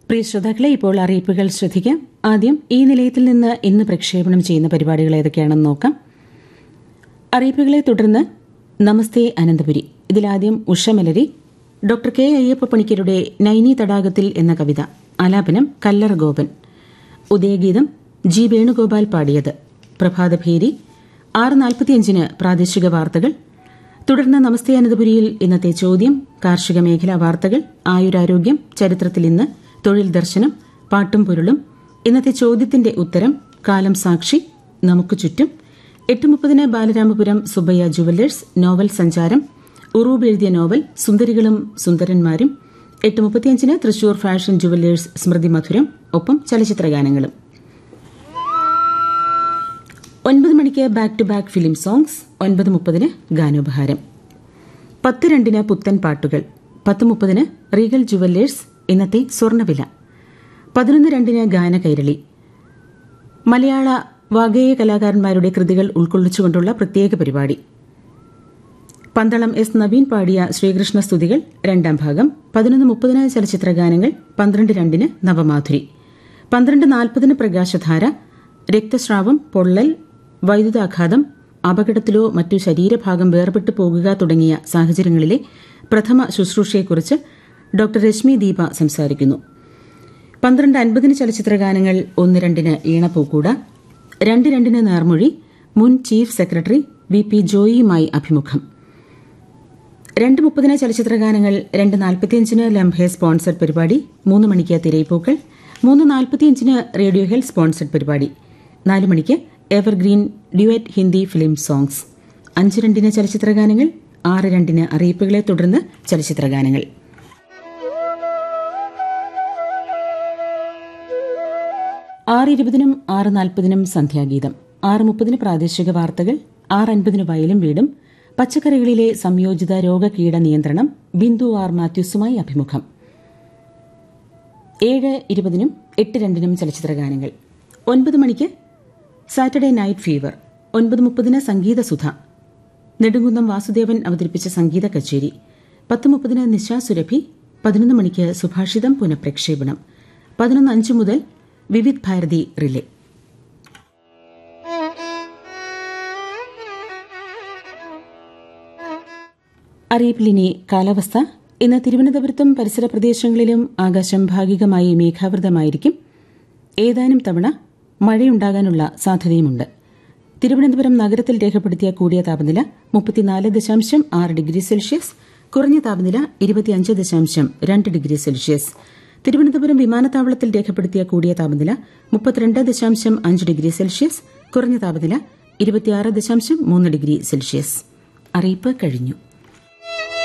പ്രിയ ശ്രോതാക്കളെ ഇപ്പോൾ അറിയിപ്പുകൾ ശ്രദ്ധിക്കാം ആദ്യം ഈ നിലയത്തിൽ നിന്ന് ഇന്ന് പ്രക്ഷേപണം ചെയ്യുന്ന പരിപാടികൾ ഏതൊക്കെയാണെന്ന് നോക്കാം അറിയിപ്പുകളെ തുടർന്ന് നമസ്തേ അനന്തപുരി ഇതിലാദ്യം ഉഷമലരി ഡോക്ടർ കെ അയ്യപ്പ പണിക്കരുടെ നൈനി തടാകത്തിൽ എന്ന കവിത ആലാപനം കല്ലറ ഗോപൻ ഉദയഗീതം ജി വേണുഗോപാൽ പാടിയത് പ്രഭാതഭേരി ആറ് നാൽപ്പത്തിയഞ്ചിന് പ്രാദേശിക വാർത്തകൾ തുടർന്ന് നമസ്തേ അനന്തപുരിയിൽ ഇന്നത്തെ ചോദ്യം കാർഷിക മേഖലാ വാർത്തകൾ ആയുരാരോഗ്യം ചരിത്രത്തിൽ ഇന്ന് തൊഴിൽ ദർശനം പാട്ടും പൊരുളും ഇന്നത്തെ ചോദ്യത്തിന്റെ ഉത്തരം കാലം സാക്ഷി നമുക്ക് ചുറ്റും എട്ട് മുപ്പതിന് ബാലരാമപുരം സുബയ്യ ജുവല്ലേഴ്സ് നോവൽ സഞ്ചാരം ഉറൂബ് എഴുതിയ നോവൽ സുന്ദരികളും സുന്ദരന്മാരും എട്ട് മുപ്പത്തിയഞ്ചിന് തൃശൂർ ഫാഷൻ ജുവല്ലേഴ്സ് സ്മൃതി മധുരം ഒപ്പം ചലച്ചിത്രഗാനങ്ങളും ഒൻപത് മണിക്ക് back to back film songs ഒൻപത് മുപ്പതിന് ഗാനോപഹാരം പത്ത് രണ്ടിന് പുത്തൻ പാട്ടുകൾ പത്ത് മുപ്പതിന് റീഗൽ ജുവല്ലേഴ്സ് ഇന്നത്തെ സ്വർണ്ണവില പതിനൊന്ന് രണ്ടിന് ഗാനകൈരളി മലയാള വാഗേയ കലാകാരന്മാരുടെ കൃതികൾ ഉൾക്കൊള്ളിച്ചുകൊണ്ടുള്ള പ്രത്യേക പരിപാടി പന്തളം എസ് നവീൻ പാടിയ ശ്രീകൃഷ്ണ സ്തുതികൾ രണ്ടാം ഭാഗം പതിനൊന്ന് മുപ്പതിന് ചലച്ചിത്ര ഗാനങ്ങൾ പന്ത്രണ്ട് രണ്ടിന് നവമാധുരി പന്ത്രണ്ട് നാൽപ്പതിന് പ്രകാശധാര രക്തസ്രാവം പൊള്ളൽ വൈദ്യുതാഘാതം അപകടത്തിലോ മറ്റു ശരീരഭാഗം വേർപെട്ടു പോകുക തുടങ്ങിയ സാഹചര്യങ്ങളിലെ പ്രഥമ ശുശ്രൂഷയെക്കുറിച്ച് ഡോക്ടർ രശ്മി ദീപ സംസാരിക്കുന്നു പന്ത്രണ്ട് അൻപതിന് ചലച്ചിത്ര ഗാനങ്ങൾ ഒന്ന് രണ്ടിന് ഈണപ്പൂക്കൂട രണ്ട് രണ്ടിന് നേർമൊഴി മുൻ ചീഫ് സെക്രട്ടറി വി പി ജോയിയുമായി അഭിമുഖം രണ്ട് മുപ്പതിന് ചലച്ചിത്ര ഗാനങ്ങൾ രണ്ട് നാൽപ്പത്തിയഞ്ചിന് ലംഹെ സ്പോൺസർഡ് പരിപാടി മൂന്ന് മണിക്ക് തിരയിപ്പൂക്കൾ മൂന്ന് നാൽപ്പത്തിയഞ്ചിന് റേഡിയോ ഹെൽത്ത് സ്പോൺസർഡ് പരിപാടി നാല് മണിക്ക് evergreen duet Hindi film songs അഞ്ച് രണ്ടിന് ചലച്ചിത്ര ഗാനങ്ങൾ ആറ് രണ്ടിന് അറിയിപ്പുകളെ തുടർന്ന് ചലച്ചിത്ര ഗാനങ്ങൾ ആറ് ഇരുപതിനും ആറ് നാൽപ്പതിനും സന്ധ്യാഗീതം ആറ് മുപ്പതിന് പ്രാദേശിക വാർത്തകൾ ആറ് അൻപതിന് വയലും വീടും പച്ചക്കറികളിലെ സംയോജിത രോഗകീട നിയന്ത്രണം ബിന്ദു ആർ മാത്യൂസുമായി അഭിമുഖം ഏഴ് ഇരുപതിനും എട്ട് രണ്ടിനും ചലച്ചിത്ര ഗാനങ്ങൾ ഒൻപത് മണിക്ക് സാറ്റർഡേ നൈറ്റ് ഫീവർ ഒൻപത് മുപ്പതിന് സംഗീത സുധ നെടുങ്കുന്നം വാസുദേവൻ അവതരിപ്പിച്ച സംഗീത കച്ചേരി പത്ത് മുപ്പതിന് നിശാ സുരഭി പതിനൊന്ന് മണിക്ക് സുഭാഷിതം പുനഃപ്രക്ഷേപണം പതിനൊന്ന് അഞ്ച് മുതൽ വിവിധ് ഭാരതി റിലേ അറിയിപ്പിലിനി കാലാവസ്ഥ ഇന്ന് തിരുവനന്തപുരത്തും പരിസര പ്രദേശങ്ങളിലും ആകാശം ഭാഗികമായി മേഘാവൃതമായിരിക്കും ഏതാനും തവണ മഴയുണ്ടാകാനുള്ള സാധ്യതയുമുണ്ട് തിരുവനന്തപുരം നഗരത്തിൽ രേഖപ്പെടുത്തിയ കൂടിയ താപനില മുപ്പത്തിനാല് ദശാംശം ആറ് ഡിഗ്രി സെൽഷ്യസ് കുറഞ്ഞ താപനില ഇരുപത്തിയഞ്ച് ദശാംശം രണ്ട് ഡിഗ്രി സെൽഷ്യസ് തിരുവനന്തപുരം വിമാനത്താവളത്തിൽ രേഖപ്പെടുത്തിയ കൂടിയ താപനില മുപ്പത്തിരണ്ട് ദശാംശം അഞ്ച് ഡിഗ്രി സെൽഷ്യസ് കുറഞ്ഞ താപനില ഇരുപത്തിയാറ് ദശാംശം മൂന്ന് ഡിഗ്രി സെൽഷ്യസ് അറിയിപ്പ് കഴിഞ്ഞു